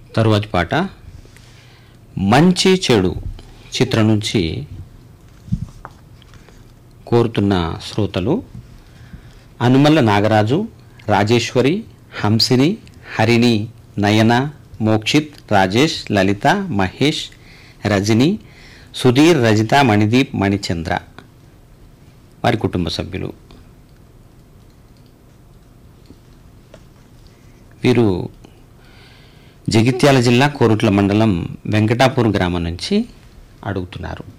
తరువాతి పాట మంచి చెడు చిత్రం నుంచి కోరుతున్న శ్రోతలు అనుమల్ల నాగరాజు రాజేశ్వరి హంసిని హరిణి నయన మోక్షిత్ రాజేష్ లలిత మహేష్ రజని సుధీర్ రజిత మణిదీప్ మణిచంద్ర వారి కుటుంబ సభ్యులు వీరు జగిత్యాల జిల్లా కోరుట్ల మండలం వెంకటాపూర్ గ్రామం నుంచి అడుగుతున్నారు